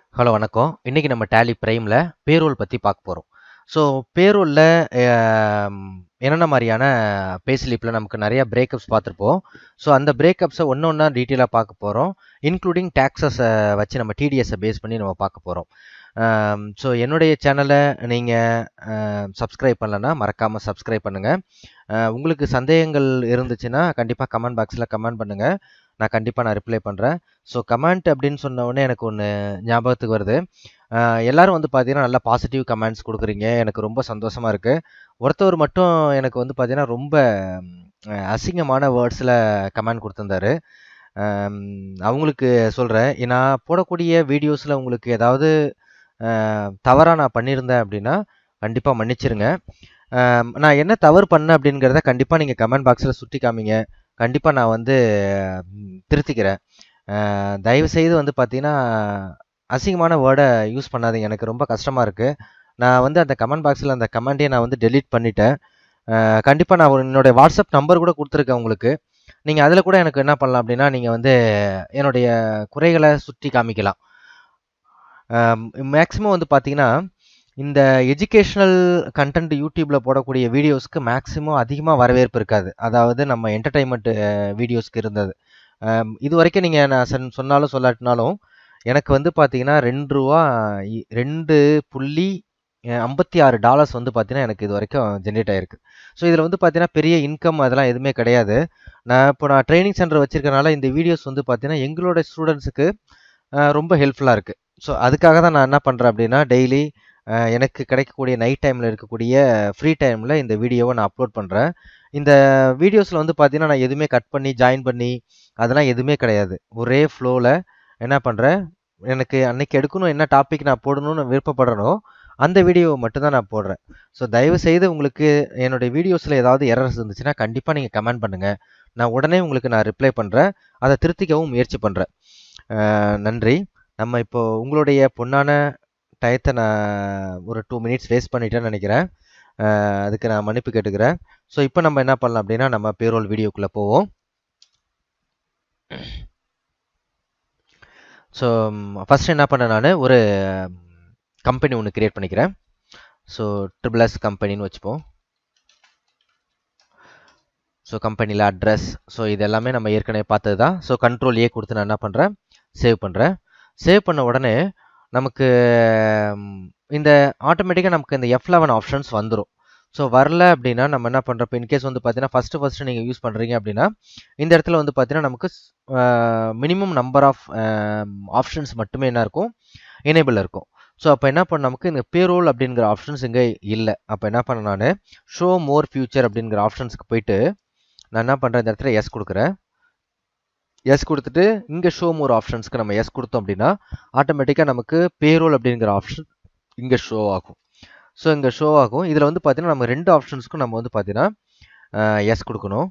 Hello வணக்கம். இன்னைக்கு நம்ம டேலி பிரைம்ல பேரோல் பத்தி பார்க்க போறோம். ஸோ பேரோல்ல அம் என்னென்ன மாரியான பே ஸ்லிப்ல நமக்கு நெறைய பிரேக்கப்ஸ் பார்த்துருப்போம். ஸோ அந்த பிரேக்கப்ஸ ஒண்ணு ஒண்ணா டீட்டெயிலா பார்க்க போறோம். இன்க்ளூடிங் டாக்ஸஸ வச்சு நம்ம டிடிஎஸ பேஸ் பண்ணி நம்ம பார்க்க போறோம். அம் ஸோ என்னுடைய சேனல நீங்க அ சப்ஸ்கிரைப் பண்ணலன்னா மறக்காம சப்ஸ்கிரைப் பண்ணுங்க. அ உங்களுக்கு சந்தேகங்கள் இருந்துச்சுன்னா கண்டிப்பா கமெண்ட் பாக்ஸ்ல கமெண்ட் பண்ணுங்க. நான் கண்டிப்பா நான் ரிப்ளை பண்றேன். ஸோ கமெண்ட் அப்படின்னு சொன்ன உடனே எனக்கு ஒண்ணு ஞாபகத்துக்கு வருது. அ எல்லாரும் வந்து பார்த்தீங்கன்னா, நல்ல பாசிட்டிவ் கமெண்ட்ஸ் குடுக்குறீங்க. எனக்கு ரொம்ப சந்தோஷமா இருக்கு. ஒருத்தவர் மட்டும் எனக்கு வந்து பார்த்தீங்கன்னா, ரொம்ப அ அசிங்கமான வேர்ட்ஸ்ல கமெண்ட் குடுத்திருந்தாரு. அம் அவங்களுக்கு சொல்றேன். நான் போடக்கூடிய வீடியோஸ்ல உங்களுக்கு ஏதாவது அ தவறா நான் பண்ணியிருந்தேன் அப்படின்னா, கண்டிப்பா மன்னிச்சிருங்க. அ நான் என்ன தவறு பண்ணேன் அப்படிங்கிறத கண்டிப்பா நீங்க கமெண்ட் பாக்ஸ்ல சுட்டி காமிங்க. கண்டிப்பா நான் வந்து ம் திருத்திக்கிறேன். அ தயவுசெய்து வந்து பார்த்தீங்கன்னா, அசிங்கமான வேர்ட யூஸ் பண்ணாதீங்க. எனக்கு ரொம்ப கஷ்டமா இருக்கு. நான் வந்து அந்த கமெண்ட் பாக்ஸ்ல அந்த கமெண்ட்டயே நான் வந்து டெலீட் பண்ணிட்டேன். அ கண்டிப்பா நான் என்னோட வாட்ஸ்அப் நம்பர் கூட குடுத்துருக்கேன் உங்களுக்கு. நீங்க அதில கூட எனக்கு என்ன பண்ணலாம் அப்படின்னா, நீங்க வந்து என்னுடைய குறைகள சுட்டி காமிக்கலாம். அ மேக்ஸிமம் வந்து பார்த்தீங்கன்னா, இந்த எஜுகேஷனல் கன்டென்ட் YouTubeல போடக்கூடிய வீடியோஸ்க்கு மேக்ஸிமம் அதிகமா வரவேற்பு இருக்காது. அதாவது நம்ம என்டர்டெயின்மென்ட் வீடியோஸ்க்கு இருந்தது. அம் இதுவரைக்கும் நீங்க நான் சொன் சொன்னாலும் சொல்லாட்டினாலும், எனக்கு வந்து பார்த்தீங்கன்னா, ரூ. 2 இ $2.56 வந்து பார்த்தீங்கன்னா, எனக்கு இதுவரைக்கும் ஜெனரேட் ஆயிருக்கு. ஸோ இதில வந்து பார்த்தீங்கன்னா, பெரிய இன்கம் அதெல்லாம் எதுவுமே கிடையாது. நான் இப்போ நான் ட்ரெய்னிங் சென்டர் வச்சிருக்கனால இந்த வீடியோஸ் வந்து பார்த்தீங்கன்னா, எங்களோட ஸ்டூடண்ட்ஸுக்கு அ ரொம்ப ஹெல்ப்ஃபுல்லா இருக்கு. ஸோ அதுக்காக தான் நான் என்ன பண்றேன் அப்படின்னா, டெய்லி அ எனக்கு கிடைக்கக்கூடிய நைட் டைம்ல இருக்கக்கூடிய ஃப்ரீ டைம்ல இந்த வீடியோவ நான் அப்லோட் பண்றேன். இந்த வீடியோஸ்ல வந்து பார்த்தீங்கன்னா, நான் எதுவுமே கட் பண்ணி, ஜாயின் பண்ணி அதெல்லாம் எதுவுமே கிடையாது. ஒரே ஃப்ளோல என்ன பண்றேன், எனக்கு அன்னைக்கு எடுக்கணும் என்ன டாபிக் நான் போடணும்னு விருப்பப்படுறேனோ, அந்த வீடியோவ மட்டும் தான் நான் போடுறேன். ஸோ தயவுசெய்து உங்களுக்கு என்னுடைய வீடியோஸ்ல ஏதாவது எரர்ஸ் இருந்துச்சுன்னா, கண்டிப்பா நீங்க கமெண்ட் பண்ணுங்க. நான் உடனே உங்களுக்கு நான் ரிப்ளை பண்றேன். அத திருத்திக்கவும் முயற்சி பண்றேன். அ நன்றி. நம்ம இப்போ உங்களுடைய பொன்னான டயத்த நான் ஒரு 2 மினிட்ஸ் வேஸ்ட் பண்ணிட்டேன்னு நெனைக்கிறேன். அ அதுக்கு நான் மன்னிப்பு கேட்டுக்கிறேன். ஸோ இப்போ நம்ம என்ன பண்ணலாம் அப்படின்னா, நம்ம பேரோல் வீடியோக்குள்ள போவோம். ஸோ ஃபர்ஸ்ட் என்ன பண்ணேன் நானு, ஒரு கம்பெனி ஒண்ணு கிரியேட் பண்ணிக்கிறேன். ஸோ ட்ரிபிள் எஸ் கம்பெனின்னு வச்சுப்போம். ஸோ கம்பெனில அட்ரஸ், ஸோ இது எல்லாமே நம்ம ஏற்கனவே பார்த்தது தான். ஸோ கண்ட்ரோல் ஏ குடுத்து நான் என்ன பண்றேன், சேவ் பண்றேன். சேவ் பண்ண உடனே நமக்கு இந்த ஆட்டோமேட்டிக்கா நமக்கு இந்த F11 ஆப்ஷன்ஸ் வந்துரும். ஸோ வரல அப்படின்னா, நம்ம என்ன பண்றோம், இப்போ இன்கேஸ் வந்து பார்த்தீங்கன்னா, ஃபர்ஸ்ட் ஃபர்ஸ்ட் நீங்க யூஸ் பண்றீங்க அப்படின்னா, இந்த இடத்துல வந்து பார்த்தீங்கன்னா, நமக்கு ஸ் uh minimum number of uh options மட்டுமே என்ன இருக்கும், எனேபிள்ல இருக்கும். ஸோ அப்ப என்ன பண்ணணும், நமக்கு இந்த பேரோல் அப்படிங்கிற ஆப்ஷன்ஸ் இங்க இல்ல. அப்ப என்ன பண்ணேன் நானு, ஷோ மோர் ஃபியூச்சர் அப்படிங்கிற ஆப்ஷன்ஸ்க்கு போயிட்டு, நான் என்ன பண்றேன், இந்த இடத்துல எஸ் குடுக்குறேன். எஸ் குடுத்துட்டு, இங்க ஷோ மோர் ஆப்ஷன்ஸ்க்கு நம்ம எஸ் குடுத்தோம் அப்படின்னா, ஆட்டோமேட்டிக்கா நமக்கு பேரோல் அப்படிங்கிற ஆப்ஷன் இங்க ஷோ ஆகும். ஸோ இங்க ஷோ ஆகும். இதில வந்து பார்த்தீங்கன்னா, நம்ம 2 ஆப்ஷன்ஸ்க்கும் நம்ம வந்து பார்த்தீங்கன்னா, அ எஸ் குடுக்கணும்.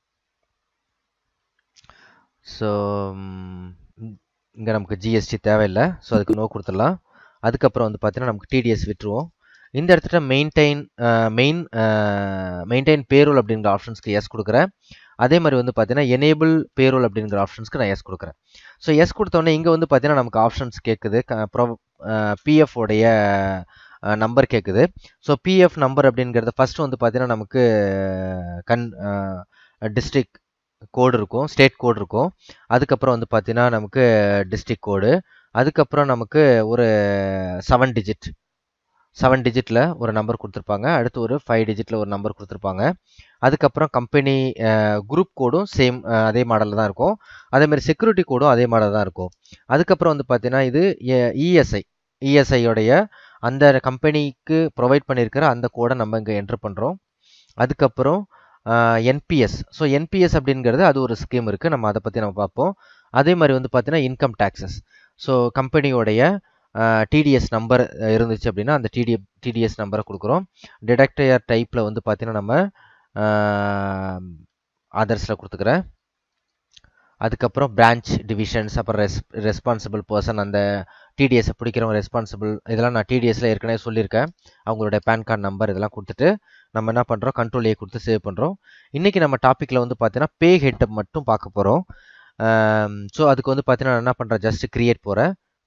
ஸோ ம் இங்க நமக்கு ஜிஎஸ்டி தேவையில்ல. ஸோ அதுக்கு நோ குடுத்துடலாம். அதுக்கப்புறம் வந்து பார்த்தீங்கன்னா, நமக்கு டிடிஎஸ் விட்டுருவோம். இந்த இடத்துல maintain uh main uh maintain payroll அப்படிங்கிற ஆப்ஷன்ஸ்க்கு எஸ் குடுக்குறேன். அதே மாரி வந்து பார்த்தீங்கன்னா, எனேபிள் பேரோல் அப்படிங்கிற ஆப்ஷன்ஸ்க்கு நான் எஸ் குடுக்குறேன். ஸோ எஸ் குடுத்த உடனே இங்க வந்து பார்த்தீங்கன்னா, நமக்கு ஆப்ஷன்ஸ் கேட்குது. க ப்ரொ அ பிஎஃப் உடைய அ நம்பர் கேட்குது. ஸோ பிஎஃப் நம்பர் அப்படிங்கிறது ஃபர்ஸ்ட் வந்து பார்த்தீங்கன்னா, நமக்கு கன் அ டிஸ்ட்ரிக்ட் கோடு இருக்கும். ஸ்டேட் கோடு இருக்கும். அதுக்கப்புறம் வந்து பார்த்தீங்கன்னா, நமக்கு டிஸ்ட்ரிக்ட் கோடு. அதுக்கப்புறம் நமக்கு ஒரு 7 டிஜிட் 7 டிஜிட்ல ஒரு நம்பர் குடுத்துருப்பாங்க. அடுத்து ஒரு 5 டிஜிட்ல ஒரு நம்பர் குடுத்துருப்பாங்க. அதுக்கப்புறம் கம்பெனி அ குரூப் கோடும் சேம் அ அதே மாடல்ல தான் இருக்கும். அதே மாரி செக்யூரிட்டி கோடும் அதே மாடல் தான் இருக்கும். அதுக்கப்புறம் வந்து பார்த்தீங்கன்னா, இது எ இஎஸ்ஐ இஎஸ்ஐ உடைய அந்த கம்பெனிக்கு புரொவைட் பண்ணியிருக்கிற அந்த கோட நம்ம இங்க என்டர் பண்றோம். அதுக்கப்புறம் அ என்பிஎஸ். ஸோ என்பிஎஸ் அப்படிங்கிறது அது ஒரு ஸ்கீம் இருக்கு. நம்ம அத பத்தி நம்ம பார்ப்போம். அதே மாரி வந்து பார்த்தீங்கன்னா, இன்கம் டாக்ஸஸ். ஸோ கம்பெனியோடைய அ டிடிஎஸ் நம்பர் இருந்துச்சு அப்படின்னா, அந்த டிடி டிடிஎஸ் நம்பர குடுக்குறோம். டிடக்டர் டைப்ல வந்து பார்த்தீங்கன்னா, நம்ம அ அதர்ஸ்ல குடுத்துக்கிறேன். அதுக்கப்புறம் பிரான்ச் டிவிஷன்ஸ் அப்புறம் ரெஸ் ரெஸ்பான்சிபிள் பெர்சன் அந்த டிடிஎஸ பிடிக்கிறவங்க ரெஸ்பான்சிபிள் இதெல்லாம் நான் டிடிஎஸ்ல ஏற்கனவே சொல்லியிருக்கேன். அவங்களுடைய பான் கார்ட் நம்பர் இதெல்லாம் குடுத்துட்டு, நம்ம என்ன பண்றோம், கண்ட்ரோல் ஏ குடுத்து சேவ் பண்றோம். இன்னைக்கு நம்ம டாபிக்ல வந்து பார்த்தீங்கன்னா, பே ஹெட் மட்டும் பார்க்க போறோம். அம் ஸோ அதுக்கு வந்து பார்த்தீங்கன்னா, நான் என்ன பண்றேன், ஜஸ்ட் கிரியேட் போறேன்.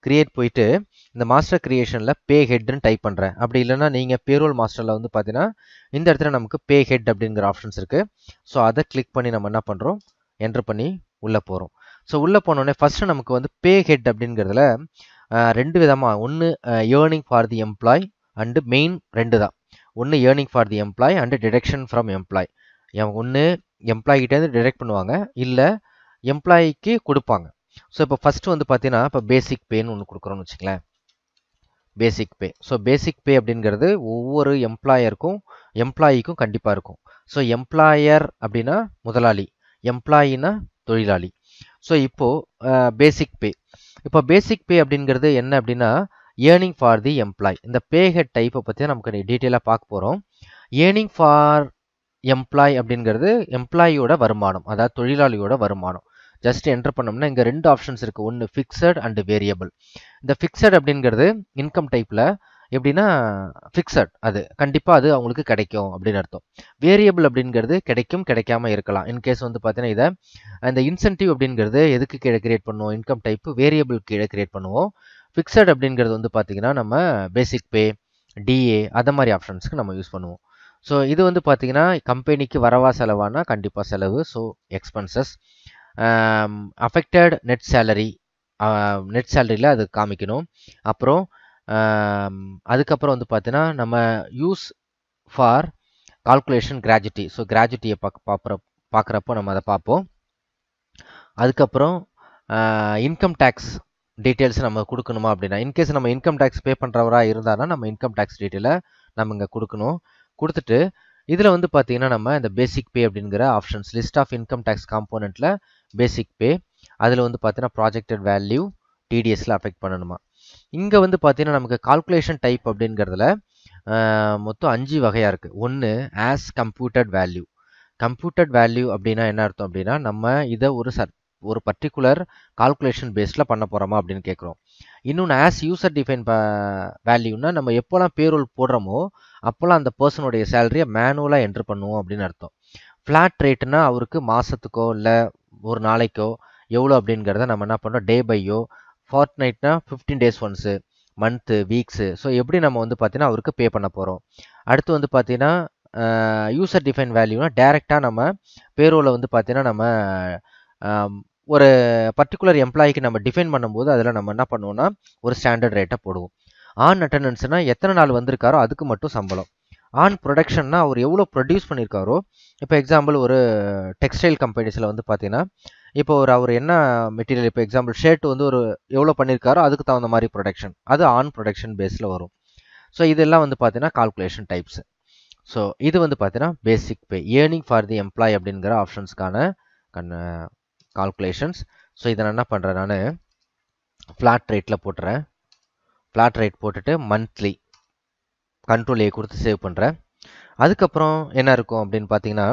கிரியேட் போயிட்டு இந்த மாஸ்டர் கிரியேஷனில் பே ஹெட்னு டைப் பண்ணுறேன் அப்படி இல்லைன்னா நீங்கள் பேரோல் மாஸ்டரில் வந்து பார்த்தீங்கன்னா இந்த இடத்துல நமக்கு பே ஹெட் அப்படிங்கிற ஆப்ஷன்ஸ் இருக்குது ஸோ அதை கிளிக் பண்ணி நம்ம என்ன பண்ணுறோம் என்ட்ரு பண்ணி உள்ளே போகிறோம் ஸோ உள்ளே போனோடனே ஃபஸ்ட்டு நமக்கு வந்து பே ஹெட் அப்படிங்கிறதுல ரெண்டு விதமாக ஒன்று earning for the employee and main ரெண்டு தான் ஒன்று earning for the employee and deduction from employee ஒன்று எம்ப்ளாய்கிட்டேருந்து டிடெக்ட் பண்ணுவாங்க இல்லை எம்ப்ளாய்க்கு கொடுப்பாங்க ஸோ இப்போ ஃபஸ்ட்டு வந்து பார்த்தீங்கன்னா இப்போ பேசிக் பேன்னு ஒன்று கொடுக்குறோன்னு வச்சுங்களேன் பேசிக் பே ஸோ பேசிக் பே அப்படிங்கிறது ஒவ்வொரு எம்ப்ளாயருக்கும் எம்ப்ளாயிக்கும் கண்டிப்பாக இருக்கும் ஸோ எம்ப்ளாயர் அப்படின்னா முதலாளி எம்ப்ளாயினா தொழிலாளி ஸோ இப்போது பேசிக் பே இப்போ பேசிக் பே அப்படிங்கிறது என்ன அப்படின்னா ஏர்னிங் ஃபார் தி எம்ப்ளாய் இந்த பே ஹெட் டைப்பை பற்றி நமக்கு டீட்டெயிலாக பார்க்க போகிறோம் ஏர்னிங் ஃபார் எம்ப்ளாய் அப்படிங்கிறது எம்ப்ளாயியோட வருமானம் அதாவது தொழிலாளியோட வருமானம் ஜஸ்ட் என்டர் பண்ணோம்னா இங்கே ரெண்டு ஆப்ஷன்ஸ் இருக்குது ஒன்று ஃபிக்ஸட் அண்டு வேரியபிள் இந்த ஃபிக்ஸட் அப்படிங்கிறது இன்கம் டைப்பில் எப்படின்னா ஃபிக்ஸட் அது கண்டிப்பாக அது அவங்களுக்கு கிடைக்கும் அப்படின்னு அர்த்தம் வேரியபிள் அப்படிங்கிறது கிடைக்கும் கிடைக்காம இருக்கலாம் இன்கேஸ் வந்து பார்த்தீங்கன்னா இதை அந்த இன்சென்டிவ் அப்படிங்கிறது எதுக்கு கீழே கிரியேட் பண்ணுவோம் இன்கம் டைப்பு வேரியபிள் கீழே கிரியேட் பண்ணுவோம் ஃபிக்ஸட் அப்படிங்கிறது வந்து பார்த்தீங்கன்னா நம்ம பேசிக் பே டிஏ அதை மாதிரி ஆப்ஷன்ஸ்க்கு நம்ம யூஸ் பண்ணுவோம் ஸோ இது வந்து பார்த்தீங்கன்னா கம்பெனிக்கு வரவா செலவானா கண்டிப்பாக செலவு so expenses affected net salary net சேலரியில் அது காமிக்கணும் அப்புறம் அதுக்கப்புறம் வந்து பார்த்தீங்கன்னா நம்ம use for calculation gratuity so கிராஜுட்டியை பார்க்க பார்க்குற பார்க்குறப்போ நம்ம அதை பார்ப்போம் அதுக்கப்புறம் இன்கம் டேக்ஸ் டீட்டெயில்ஸ் நம்ம கொடுக்கணுமா அப்படின்னா இன்கேஸ் நம்ம இன்கம் டேக்ஸ் பே பண்ணுறவராக இருந்தாருன்னா நம்ம இன்கம் டேக்ஸ் டீட்டெயிலை நம்ம இங்கே கொடுக்கணும் கொடுத்துட்டு இதில் வந்து பார்த்தீங்கன்னா நம்ம இந்த பேசிக் பே அப்படிங்கிற options list of income tax காம்போனண்ட்டில் பேசிக் பே அதில் வந்து பார்த்தீங்கன்னா ப்ராஜெக்டட் வேல்யூ டிடிஎஸில் அஃபெக்ட் பண்ணணுமா இங்கே வந்து பார்த்தீங்கன்னா நமக்கு கால்குலேஷன் டைப் அப்படிங்கிறதுல மொத்தம் அஞ்சு வகையாக இருக்குது ஒன்று as computed value computed value அப்படின்னா என்ன அர்த்தம் அப்படின்னா நம்ம இதை ஒரு சர் ஒரு பர்டிகுலர் கால்குலேஷன் பேஸில் பண்ண போகிறோமா அப்படின்னு கேட்குறோம் இன்னொன்று ஆஸ் யூசர் டிஃபைன் வேல்யூனா நம்ம எப்போல்லாம் பேரோல் போடுறோமோ அப்போல்லாம் அந்த பர்சனுடைய சேலரியை மேனுவலாக என்ட்ரு பண்ணுவோம் அப்படின்னு அர்த்தம் ஃப்ளாட் ரேட்டுனா அவருக்கு மாதத்துக்கோ இல்லை ஒரு நாளைக்கோ எவ்வளோ அப்படிங்கிறத நம்ம என்ன பண்ணுறோம் டே பையோ ஃபார்ட் நைட்னா fifteen days once month weeks so எப்படி நம்ம வந்து பார்த்தீங்கன்னா அவருக்கு பே பண்ண போகிறோம் அடுத்து வந்து பார்த்தீங்கன்னா யூசர் டிஃபைன் வேல்யூனா டேரெக்டாக நம்ம பேரோவில் வந்து பார்த்தீங்கன்னா நம்ம ஒரு பர்டிகுலர் எம்ப்ளாய்க்கு நம்ம டிஃபைன் பண்ணும்போது அதில் நம்ம என்ன பண்ணுவோம்னா ஒரு ஸ்டாண்டர்ட் ரேட்டை போடுவோம் ஆன் அட்டண்டன்ஸ்னால் எத்தனை நாள் வந்திருக்காரோ அதுக்கு மட்டும் சம்பளம் ஆன் ப்ரொடக்ஷன்னா அவர் எவ்வளோ ப்ரொடியூஸ் பண்ணியிருக்காரோ இப்போ எக்ஸாம்பிள் ஒரு டெக்ஸ்டைல் கம்பெனிஸில் வந்து பார்த்தீங்கன்னா இப்போ ஒரு அவர் என்ன மெட்டீரியல் இப்போ எக்ஸாம்பிள் ஷர்ட் வந்து ஒரு எவ்வளோ பண்ணியிருக்காரோ அதுக்கு தகுந்த மாதிரி ப்ரொடக்ஷன் அது ஆன் ப்ரொடக்ஷன் பேஸில் வரும் ஸோ இதெல்லாம் வந்து பார்த்தீங்கன்னா கால்குலேஷன் டைப்ஸ் ஸோ இது வந்து பார்த்தீங்கன்னா basic pay earning for the employee அப்படிங்கிற ஆப்ஷன்ஸ்க்கான கண்ண கால்குலேஷன்ஸ் ஸோ இதை நான் என்ன பண்ணுறேன் நான் ஃப்ளாட் ரேட்டில் போட்டுறேன் ஃப்ளாட் ரேட் போட்டுட்டு மந்த்லி கண்ட்ரோல் ஏ கொடுத்து சேவ் பண்ணுறேன் அதுக்கப்புறம் என்ன இருக்கும் அப்படின்னு பார்த்தீங்கன்னா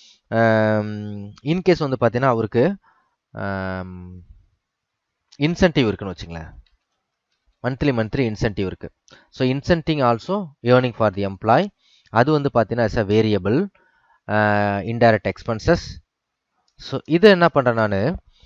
இன்கேஸ் வந்து பார்த்தீங்கன்னா அவருக்கு இன்சென்டிவ் இருக்குன்னு வச்சுங்களேன் மந்த்லி மந்த்லி இன்சென்டிவ் இருக்குது so incentive also earning for the employee அது வந்து பார்த்தீங்கன்னா is uh variable indirect expenses so இது என்ன பண்ணுறேன் நான்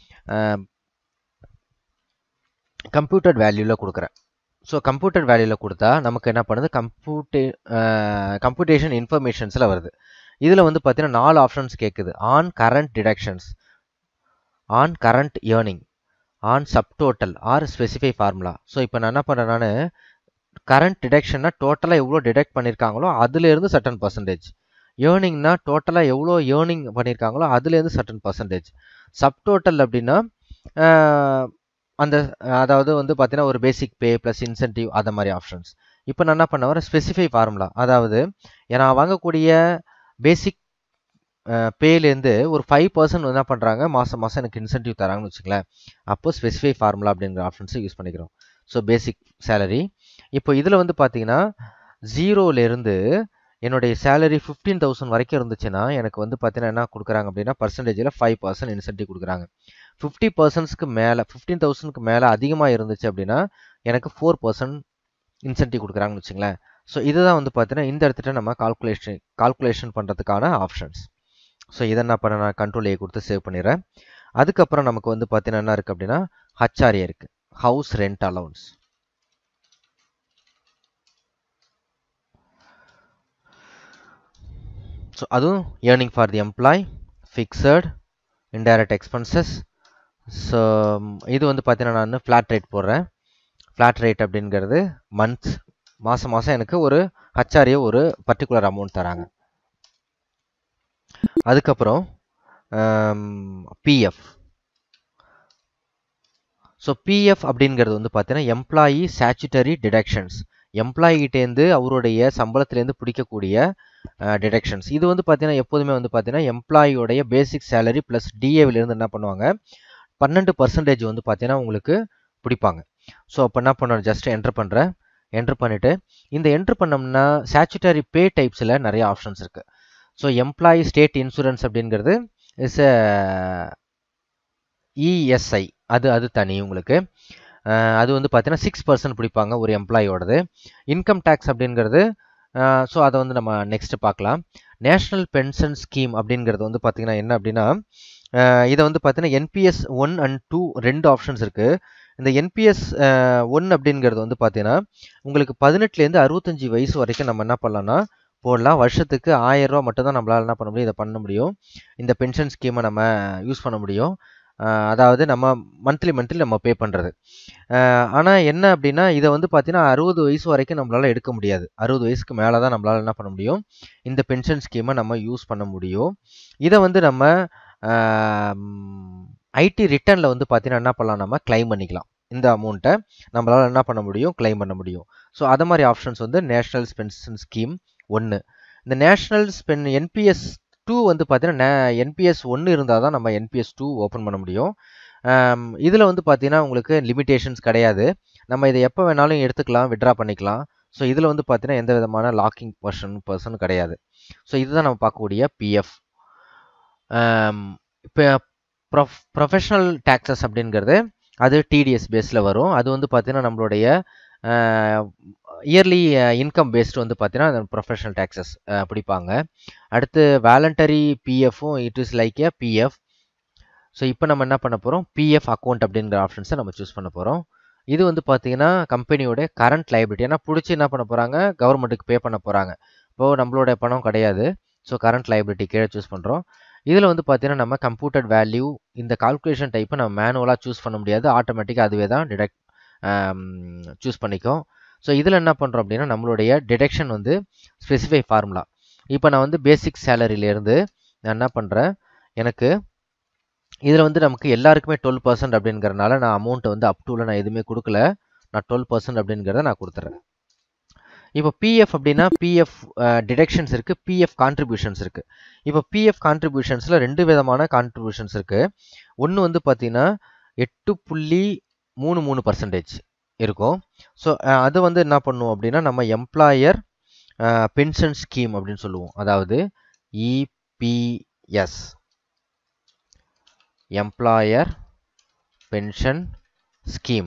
கம்ப்யூட்டர் வேல்யூவில் கொடுக்குறேன் ஸோ கம்ப்யூட்டர் வேல்யூவில் கொடுத்தா நமக்கு என்ன பண்ணுது கம்ப்யூட்டே கம்ப்யூட்டேஷன் இன்ஃபர்மேஷன்ஸில் வருது இதில் வந்து பார்த்தீங்கன்னா நாலு ஆப்ஷன்ஸ் கேட்குது on current deductions on current earning on subtotal or specify formula so இப்போ நான் என்ன பண்ணுறேன் நான் கரண்ட் டிடக்ஷன்னா டோட்டலாக எவ்வளோ டிடெக்ட் பண்ணியிருக்காங்களோ அதுலேருந்து சர்டன் பர்சன்டேஜ் ஏர்னிங்னா டோட்டலாக எவ்வளோ ஏர்னிங் பண்ணியிருக்காங்களோ அதுலேருந்து சர்டன் பர்சன்டேஜ் சப்டோட்டல் அப்படின்னா அந்த அதாவது வந்து பார்த்தீங்கன்னா ஒரு பேசிக் பே ப்ளஸ் இன்சென்டிவ் அதை மாதிரி ஆப்ஷன்ஸ் இப்போ நான் என்ன பண்ண வரேன் ஸ்பெசிஃபை ஃபார்முலா அதாவது நான் வாங்கக்கூடிய பேசிக் பேலேருந்து ஒரு ஃபைவ் பர்சன்ட் என்ன பண்ணுறாங்க மாதம் மாதம் எனக்கு இன்சென்டிவ் தராங்கன்னு வச்சுங்களேன் அப்போ ஸ்பெசிஃபை ஃபார்முலா அப்படிங்கிற ஆப்ஷன்ஸை யூஸ் பண்ணிக்கிறோம் ஸோ பேசிக் சேலரி இப்போ இதில் வந்து பார்த்தீங்கன்னா ஜீரோலேருந்து என்னுடைய சேலரி ஃபிஃப்டீன் தௌசண்ட் வரைக்கும் இருந்துச்சுன்னா எனக்கு வந்து பார்த்தீங்கன்னா என்ன கொடுக்குறாங்க அப்படின்னா பர்சன்டேஜில் ஃபைவ் பர்சன்ட் இன்சென்டிவ் கொடுக்குறாங்க ஃபிஃப்டி பர்சன்ட்ஸ்க்கு மேலே ஃபிஃப்டீன் தௌசண்ட்க்கு மேலே அதிகமாக இருந்துச்சு அப்படின்னா எனக்கு ஃபோர் பர்சன்ட் இன்சென்டிவ் கொடுக்குறாங்கன்னு வச்சுங்களேன் ஸோ இதுதான் வந்து பார்த்தீங்கன்னா இந்த இடத்துல நம்ம கால்குலேஷன் கால்குலேஷன் பண்ணுறதுக்கான ஆப்ஷன்ஸ் ஸோ இதை என்ன பண்ண நான் கண்ட்ரோல் ஏ கொடுத்து சேவ் பண்ணிடுறேன் அதுக்கப்புறம் நமக்கு வந்து பார்த்தீங்கன்னா என்ன இருக்குது அப்படின்னா ஹச்ஆர்ஏ இருக்குது ஹவுஸ் ரெண்ட் அலவுன்ஸ் ஸோ அதுவும் earning for the employee fixed indirect expenses so இது வந்து பார்த்தீங்கன்னா நான் ஃப்ளாட் ரேட் போடுறேன் ஃப்ளாட் ரேட் அப்படிங்கிறது மந்த்ஸ் மாதம் மாதம் எனக்கு ஒரு ஹச்ஆர்ஏ ஒரு பர்டிகுலர் அமௌண்ட் தராங்க அதுக்கப்புறம் பிஎஃப் ஸோ பிஎஃப் அப்படிங்கிறது வந்து பார்த்தீங்கன்னா எம்ப்ளாயி ஸ்டாச்சுட்டரி டிடக்ஷன்ஸ் எம்ப்ளாயிகிட்டேருந்து அவருடைய சம்பளத்துலேருந்து பிடிக்கக்கூடிய டிடக்ஷன்ஸ் இது வந்து பார்த்தீங்கன்னா எப்போதுமே வந்து பார்த்தீங்கன்னா எம்ப்ளாயியோடைய பேசிக் சேலரி ப்ளஸ் டிஏவிலேருந்து என்ன பண்ணுவாங்க பன்னெண்டு பர்சன்டேஜ் வந்து பார்த்தீங்கன்னா உங்களுக்கு பிடிப்பாங்க ஸோ அப்போ என்ன பண்ணணும் ஜஸ்ட் என்ட்ரு பண்ணுறேன் என்ட்ரு பண்ணிவிட்டு இந்த என்ட்ரு பண்ணோம்னா ஸ்டாச்சுட்டரி பே டைப்ஸில் நிறைய ஆப்ஷன்ஸ் இருக்குது ஸோ எம்ப்ளாயி ஸ்டேட் இன்சூரன்ஸ் அப்படிங்கிறது இஸ் இஎஸ்ஐ அது அது தனி உங்களுக்கு அது வந்து பார்த்தீங்கன்னா சிக்ஸ் பர்சன்ட் பிடிப்பாங்க ஒரு எம்ப்ளாயோடது இன்கம் டேக்ஸ் அப்படிங்கிறது ஸோ அதை வந்து நம்ம நெக்ஸ்ட் பார்க்கலாம் நேஷ்னல் பென்ஷன் ஸ்கீம் அப்படிங்கிறது வந்து பார்த்தீங்கன்னா என்ன அப்படின்னா இதை வந்து பார்த்தீங்கன்னா என்பிஎஸ் ஒன் அண்ட் டூ ரெண்டு ஆப்ஷன்ஸ் இருக்குது இந்த என்பிஎஸ் ஒன் அப்படிங்கிறது வந்து பார்த்தீங்கன்னா உங்களுக்கு பதினெட்டுலேருந்து அறுபத்தஞ்சி வயசு வரைக்கும் நம்ம என்ன பண்ணலாம்னா போடலாம் வருஷத்துக்கு ஆயிரம் ரூபா மட்டும் தான் நம்மளால் என்ன பண்ண முடியும் இதை பண்ண முடியும் இந்த பென்ஷன் ஸ்கீமை நம்ம யூஸ் பண்ண முடியும் அதாவது நம்ம மந்த்லி மந்த்லி நம்ம பே பண்ணுறது ஆனால் என்ன அப்படின்னா இதை வந்து பார்த்தீங்கன்னா அறுபது வயசு வரைக்கும் நம்மளால் எடுக்க முடியாது அறுபது வயசுக்கு மேலே தான் நம்மளால் என்ன பண்ண முடியும் இந்த பென்ஷன் ஸ்கீமை நம்ம யூஸ் பண்ண முடியும் இதை வந்து நம்ம ஐடி ரிட்டர்னில் வந்து பார்த்தீங்கன்னா என்ன பண்ணலாம் நம்ம கிளைம் பண்ணிக்கலாம் இந்த அமௌண்ட்டை நம்மளால் என்ன பண்ண முடியும் கிளைம் பண்ண முடியும் ஸோ அது மாதிரி ஆப்ஷன்ஸ் வந்து நேஷ்னல் பென்ஷன் ஸ்கீம் ஒன்று இந்த நேஷ்னல் ஸ்பென் என்பிஎஸ் டூ வந்து பார்த்தீங்கன்னா என்பிஎஸ் ஒன்று இருந்தால் தான் நம்ம என்பிஎஸ் டூ ஓப்பன் பண்ண முடியும் இதில் வந்து பார்த்தீங்கன்னா உங்களுக்கு லிமிடேஷன்ஸ் கிடையாது நம்ம இதை எப்போ வேணாலும் எடுத்துக்கலாம் விட்ரா பண்ணிக்கலாம் ஸோ இதில் வந்து பார்த்தீங்கன்னா எந்த விதமான லாக்கிங் பர்சன் பர்சன் கிடையாது ஸோ இதுதான் நம்ம பார்க்கக்கூடிய பிஎஃப் இப்போ ப்ரொஃப் ப்ரொஃபஷனல் டேக்ஸஸ் அப்படிங்கிறது அது டிடிஎஸ் பேஸில் வரும் அது வந்து பார்த்தீங்கன்னா நம்மளுடைய இயர்லி இன்கம் பேஸ்டு வந்து பார்த்தீங்கன்னா ப்ரொஃபஷனல் டேக்ஸஸ் பிடிப்பாங்க அடுத்து வேலண்டரி பிஎஃப்பும் it is like a PF so இப்போ நம்ம என்ன பண்ண போகிறோம் பிஎஃப் அக்கௌண்ட் அப்படிங்கிற ஆப்ஷன்ஸை நம்ம சூஸ் பண்ண போகிறோம் இது வந்து பார்த்தீங்கன்னா கம்பெனியோட கரண்ட் லைபிலிட்டி ஏன்னா பிடிச்சி என்ன பண்ண போகிறாங்க கவர்மெண்ட்டுக்கு பே பண்ண போகிறாங்க இப்போது நம்மளோட பணம் கிடையாது ஸோ கரண்ட் லைபிலிட்டி கீழே சூஸ் பண்ணுறோம் இதில் வந்து பார்த்தீங்கன்னா நம்ம கம்ப்யூட்டர் வேல்யூ இந்த கால்குலேஷன் டைப்பை நம்ம மேனுவலாக சூஸ் பண்ண முடியாது ஆட்டோமேட்டிக்காக அதுவே தான் டிடெக்ட் சூஸ் பண்ணிக்கும் ஸோ இதில் என்ன பண்ணுறோம் அப்படின்னா நம்மளுடைய டிடெக்ஷன் வந்து ஸ்பெசிஃபை ஃபார்முலா இப்போ நான் வந்து பேசிக் சேலரியிலேருந்து நான் என்ன பண்ணுறேன் எனக்கு இதில் வந்து நமக்கு எல்லாருக்குமே டுவெல் பர்சன்ட் அப்படிங்கிறனால நான் அமௌண்ட்டை வந்து அப் டூவில் நான் எதுவுமே கொடுக்கல நான் டுவெல் பர்சன்ட் அப்படிங்கிறத நான் கொடுத்துறேன் இப்போ பிஎஃப் அப்படின்னா பிஎஃப் டிடெக்ஷன்ஸ் இருக்குது பிஎஃப் கான்ட்ரிபியூஷன்ஸ் இருக்குது இப்போ பிஎஃப் கான்ட்ரிபியூஷன்ஸில் ரெண்டு விதமான கான்ட்ரிபியூஷன்ஸ் இருக்குது ஒன்று வந்து பார்த்தீங்கன்னா எட்டு புள்ளி மூணு மூணு பர்சன்டேஜ் இருக்கும் ஸோ அது வந்து என்ன பண்ணுவோம் அப்படின்னா நம்ம எம்ப்ளாயர் பென்ஷன் ஸ்கீம் அப்படின்னு சொல்லுவோம் அதாவது EPS employer pension scheme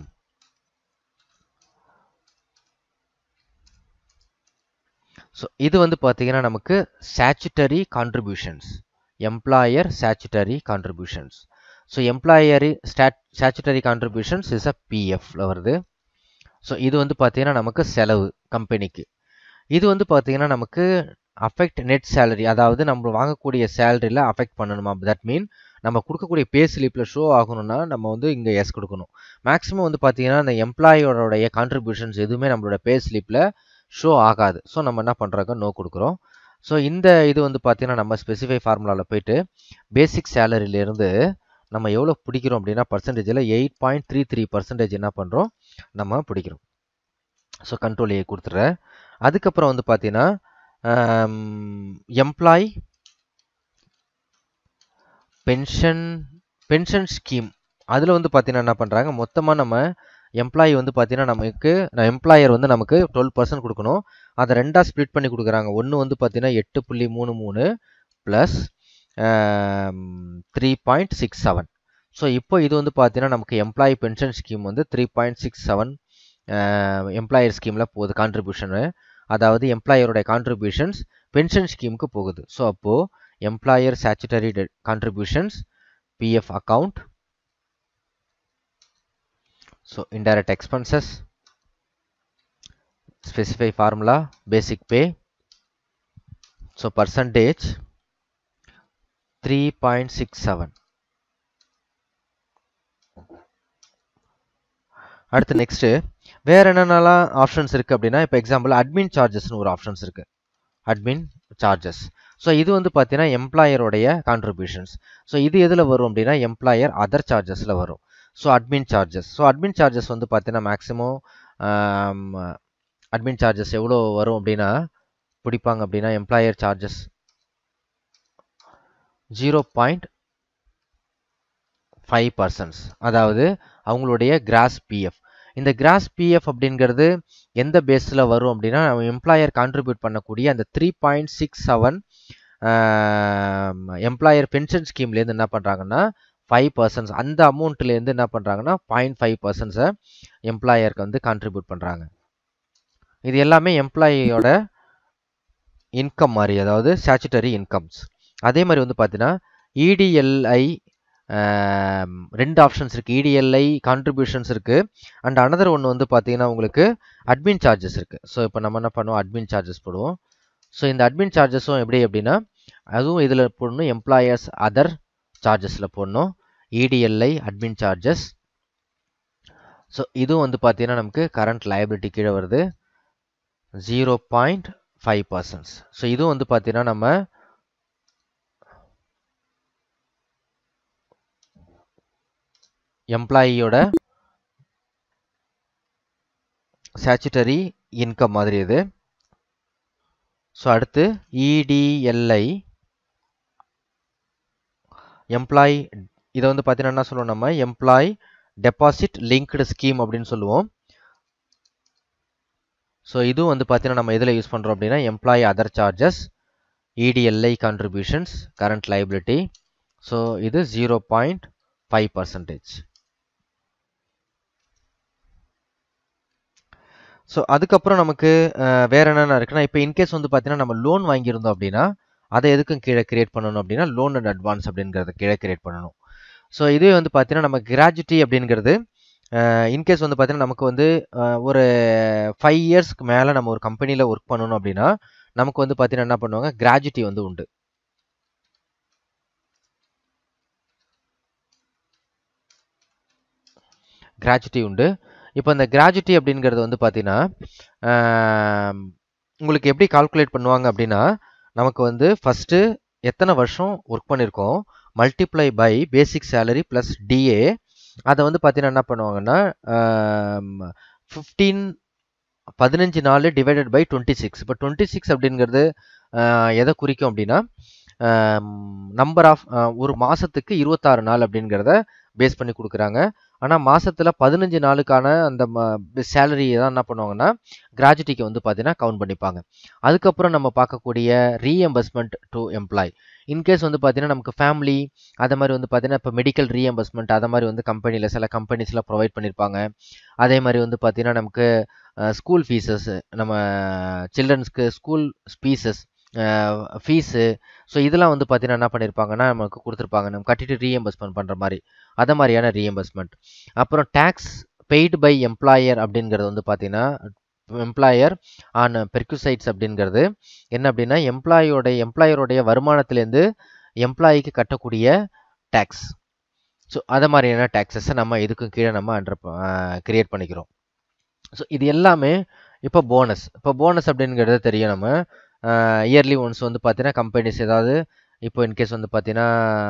so இது வந்து பார்த்தீங்கன்னா நமக்கு statutory contributions employer statutory contributions so எம்ப்ளாயரி stat statutory contributions is uh பிஎஃப்ல வருது ஸோ இது வந்து பார்த்தீங்கன்னா நமக்கு செலவு கம்பெனிக்கு இது வந்து பார்த்தீங்கன்னா நமக்கு அஃபெக்ட் நெட் சேலரி அதாவது நம்ம வாங்கக்கூடிய சேலரியில் அஃபெக்ட் பண்ணணுமா தட் மீன் நம்ம கொடுக்கக்கூடிய பே ஸ்லிப்பில் ஷோ ஆகணும்னா நம்ம வந்து இங்கே எஸ் கொடுக்கணும் மேக்ஸிமம் வந்து பார்த்தீங்கன்னா அந்த எம்ப்ளாயோடைய கான்ட்ரிபியூஷன்ஸ் எதுவுமே நம்மளோட பே ஸ்லிப்பில் ஷோ ஆகாது ஸோ நம்ம என்ன பண்ணுறோங்க நோ கொடுக்குறோம் ஸோ இந்த இது வந்து பார்த்தீங்கன்னா நம்ம ஸ்பெசிஃபை ஃபார்முலாவில் போயிட்டு பேசிக் சேலரியிலேருந்து நம்ம எவ்வளோ பிடிக்கிறோம் அப்படின்னா பர்சன்டேஜில் eight point three three percentage என்ன பண்ணுறோம் நம்ம பிடிக்கிறோம் ஸோ கண்ட்ரோல் ஏ கொடுத்துட்றேன் அதுக்கப்புறம் வந்து பார்த்தீங்கன்னா எம்ப்ளாய் பென்ஷன் பென்ஷன் ஸ்கீம் அதில் வந்து பார்த்தீங்கன்னா என்ன பண்ணுறாங்க மொத்தமாக நம்ம எம்ப்ளாயி வந்து பார்த்தீங்கன்னா நமக்கு எம்ப்ளாயர் வந்து நமக்கு டுவெல் பர்சன்ட் கொடுக்கணும் அதை ரெண்டாக ஸ்ப்ளிட் பண்ணி கொடுக்குறாங்க ஒன்று வந்து பார்த்தீங்கன்னா எட்டு புள்ளி மூணு மூணு plus three point six seven so இப்போ இது வந்து பார்த்தீங்கன்னா நமக்கு எம்ப்ளாயி பென்ஷன் ஸ்கீம் வந்து three point six seven employer ஸ்கீமில் போகுது கான்ட்ரிபியூஷனு அதாவது எம்ப்ளாயருடைய கான்ட்ரிபியூஷன்ஸ் பென்ஷன் ஸ்கீமுக்கு போகுது ஸோ அப்போது employer statutory contributions PF account so indirect expenses specify formula basic pay so percentage 3.67 அடுத்து நெக்ஸ்ட் வேற என்னென்னலாம் ஆப்ஷன்ஸ் இருக்கு அப்படின்னா இப்போ எக்ஸாம்பிள் அட்மின் சார்ஜஸ்னு ஒரு ஆப்ஷன்ஸ் இருக்கு அட்மின் சார்ஜஸ் ஸோ இது வந்து பார்த்தீங்கன்னா எம்ப்ளாயருடைய கான்ட்ரிபியூஷன்ஸ் ஸோ இது எதில் வரும் அப்படின்னா எம்ப்ளாயர் அதர் சார்ஜஸில் வரும் so admin charges so admin charges வந்து பார்த்தீங்கன்னா மேக்ஸிமம் அட்மின் சார்ஜஸ் எவ்வளோ வரும் அப்படின்னா பிடிப்பாங்க அப்படின்னா employer charges zero point five percents அதாவது அவங்களுடைய கிராஸ் பிஎஃப் இந்த கிராஸ் பிஎஃப் அப்படிங்கிறது எந்த பேஸில் வரும் அப்படின்னா எம்ப்ளாயர் கான்ட்ரிபியூட் பண்ணக்கூடிய அந்த three point six seven employer pension ஸ்கீம்லேருந்து என்ன பண்ணுறாங்கன்னா ஃபைவ் பர்சன்ட்ஸ் அந்த அமௌண்ட்லேருந்து என்ன பண்ணுறாங்கன்னா பாயிண்ட் ஃபைவ் பர்சன்ட்ஸை எம்ப்ளாயருக்கு வந்து கான்ட்ரிபியூட் பண்ணுறாங்க இது எல்லாமே எம்ப்ளாயியோட இன்கம் மாதிரி அதாவது ஸ்டாச்சுட்டரி இன்கம்ஸ் அதே மாதிரி வந்து பார்த்தீங்கன்னா இடிஎல்ஐ ரெண்டு ஆப்ஷன்ஸ் இருக்குது இடிஎல்ஐ கான்ட்ரிபியூஷன்ஸ் இருக்குது அண்ட் அனதர் ஒன்று வந்து பார்த்தீங்கன்னா உங்களுக்கு அட்மின் சார்ஜஸ் இருக்குது ஸோ இப்போ நம்ம என்ன பண்ணுவோம் அட்மின் சார்ஜஸ் போடுவோம் ஸோ இந்த அட்மின் சார்ஜஸும் எப்படி அப்படின்னா அதுவும் இதில் போடணும் எம்ப்ளாயர்ஸ் அதர் சார்ஜஸில் போடணும் இடிஎல்ஐ அட்மின் சார்ஜஸ் ஸோ இதுவும் வந்து பார்த்தீங்கன்னா நமக்கு கரண்ட் லைபிலிட்டி கீழே வருது zero point five percents so இதுவும் வந்து பார்த்தீங்கன்னா நம்ம எம்ப்ளாயியோட ஸ்டாச்சுட்டரி இன்கம் மாதிரி இது ஸோ அடுத்து இடிஎல்ஐ எம்ப்ளாய் இதை வந்து பார்த்தீங்கன்னா என்ன சொல்லுவோம் நம்ம எம்ப்ளாய் டெபாசிட் லிங்க்டு ஸ்கீம் அப்படின்னு சொல்லுவோம் ஸோ இதுவும் வந்து பார்த்தீங்கன்னா நம்ம எதில் யூஸ் பண்ணுறோம் அப்படின்னா employee other charges EDLI contributions current liability so இது zero point five percentage so அதுக்கப்புறம் நமக்கு வேற என்னென்ன இருக்குன்னா இப்போ இன்கேஸ் வந்து பார்த்தீங்கன்னா நம்ம லோன் வாங்கியிருந்தோம் அப்படின்னா அதை எதுக்கும் கீழே கிரியேட் பண்ணணும் அப்படின்னா லோன் அண்ட் அட்வான்ஸ் அப்படிங்கிறத கீழே கிரியேட் பண்ணணும் ஸோ இதுவே வந்து பார்த்தீங்கன்னா நம்ம கிராஜுட்டி அப்படிங்கிறது இன்கேஸ் வந்து பார்த்தீங்கன்னா நமக்கு வந்து ஒரு ஃபைவ் இயர்ஸ்க்கு மேலே நம்ம ஒரு கம்பெனியில் ஒர்க் பண்ணணும் அப்படின்னா நமக்கு வந்து பார்த்தீங்கன்னா என்ன பண்ணுவாங்க கிராஜுட்டி வந்து உண்டு கிராஜுட்டி உண்டு இப்போ இந்த கிராஜுட்டி அப்படிங்கிறது வந்து பார்த்தீங்கன்னா உங்களுக்கு எப்படி கால்குலேட் பண்ணுவாங்க அப்படின்னா நமக்கு வந்து ஃபஸ்ட்டு எத்தனை வருஷம் ஒர்க் பண்ணியிருக்கோம் multiply by basic salary plus DA அதை வந்து பார்த்தீங்கன்னா என்ன பண்ணுவாங்கன்னா ஃபிஃப்டீன் பதினஞ்சு நாலு டிவைடட் பை டுவெண்ட்டி சிக்ஸ் இப்போ டுவெண்ட்டி சிக்ஸ் அப்படிங்கிறது எதை குறிக்கும் அப்படின்னா நம்பர் ஆஃப் ஒரு மாதத்துக்கு இருபத்தாறு நாள் அப்படிங்கிறத பேஸ் பண்ணி கொடுக்குறாங்க ஆனால் மாதத்தில் பதினஞ்சு நாளுக்கான அந்த சேலரியை தான் என்ன பண்ணுவாங்கன்னா கிராஜுட்டிக்கு வந்து பார்த்தீங்கன்னா கவுண்ட் பண்ணிப்பாங்க அதுக்கப்புறம் நம்ம பார்க்கக்கூடிய ரீஎம்பர்ஸ்மெண்ட் டு எம்ப்ளாய் இன்கேஸ் வந்து பார்த்தீங்கன்னா நமக்கு ஃபேமிலி அதை மாதிரி வந்து பார்த்தீங்கன்னா இப்போ மெடிக்கல் ரீஎம்பர்ஸ்மெண்ட் அதை மாதிரி வந்து கம்பெனியில் சில கம்பெனிஸில் ப்ரொவைட் பண்ணியிருப்பாங்க அதே மாதிரி வந்து பார்த்தீங்கன்னா நமக்கு ஸ்கூல் ஃபீஸஸ் நம்ம சில்ட்ரன்ஸ்க்கு ஸ்கூல் ஃபீஸஸ் ஃபீஸு ஸோ இதெல்லாம் வந்து பார்த்தீங்கன்னா என்ன பண்ணியிருப்பாங்கன்னா நமக்கு கொடுத்துருப்பாங்க நம்ம கட்டிட்டு ரீஎம்பர்ஸ்மெண்ட் பண்ணுற மாதிரி அதை மாதிரியான ரீஎம்பர்ஸ்மெண்ட் அப்புறம் டேக்ஸ் பெய்டு பை எம்ப்ளாயர் அப்படிங்கிறது வந்து பார்த்தீங்கன்னா எம்ப்ளாயர் ஆன் பெர்குசைட்ஸ் அப்படிங்கிறது என்ன அப்படின்னா எம்ப்ளாயோடைய எம்ப்ளாயருடைய வருமானத்திலேருந்து எம்ப்ளாயிக்கு கட்டக்கூடிய டேக்ஸ் ஸோ அதை மாதிரியான டேக்ஸஸை நம்ம இதுக்கும் கீழே நம்ம அண்டர் கிரியேட் பண்ணிக்கிறோம் ஸோ இது எல்லாமே இப்போ போனஸ் இப்போ போனஸ் அப்படிங்கிறது தெரியும் நம்ம இயர்லி ஒன்ஸ் வந்து பார்த்தீங்கன்னா கம்பெனிஸ் ஏதாவது இப்போ இன்கேஸ் வந்து பார்த்தீங்கன்னா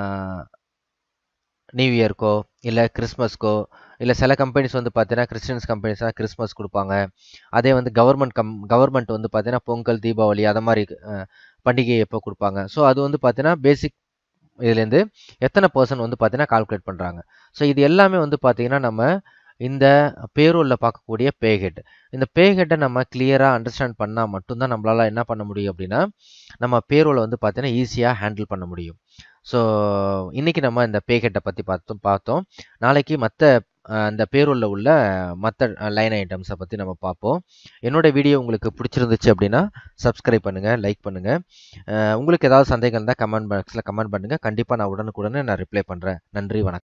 நியூ இயர்க்கோ இல்லை கிறிஸ்மஸ்க்கோ இல்லை சில கம்பெனிஸ் வந்து பார்த்தீங்கன்னா கிறிஸ்டியன்ஸ் கம்பெனிஸ்லாம் கிறிஸ்மஸ் கொடுப்பாங்க அதே வந்து கவர்மெண்ட் கம் கவர்மெண்ட் வந்து பார்த்தீங்கன்னா பொங்கல் தீபாவளி அதை மாதிரி பண்டிகை எப்போ கொடுப்பாங்க ஸோ அது வந்து பார்த்தீங்கன்னா பேசிக் இதுலேருந்து எத்தனை பர்சன்ட் வந்து பார்த்தீங்கன்னா கால்குலேட் பண்ணுறாங்க ஸோ இது எல்லாமே வந்து பார்த்தீங்கன்னா நம்ம இந்த பேரோலில் பார்க்கக்கூடிய பேஹெட் இந்த பேஹெட்டை நம்ம கிளியராக அண்டர்ஸ்டாண்ட் பண்ணால் மட்டும்தான் நம்மளால் என்ன பண்ண முடியும் அப்படின்னா நம்ம பேரோலை வந்து பார்த்தீங்கன்னா ஈஸியாக ஹேண்டில் பண்ண முடியும் ஸோ இன்றைக்கி நம்ம இந்த பேஹெட்டை பற்றி பார்த்தோம் பார்த்தோம் நாளைக்கு மற்ற அந்த பேரோலில் உள்ள மற்ற லைன் ஐட்டம்ஸை பற்றி நம்ம பார்ப்போம் என்னோட வீடியோ உங்களுக்கு பிடிச்சிருந்துச்சு அப்படின்னா சப்ஸ்கிரைப் பண்ணுங்கள் லைக் பண்ணுங்கள் உங்களுக்கு ஏதாவது சந்தேகம் இருந்தால் கமெண்ட் பாக்ஸில் கமெண்ட் பண்ணுங்கள் கண்டிப்பாக நான் உடனுக்குடனே நான் ரிப்ளை பண்ணுறேன் நன்றி வணக்கம்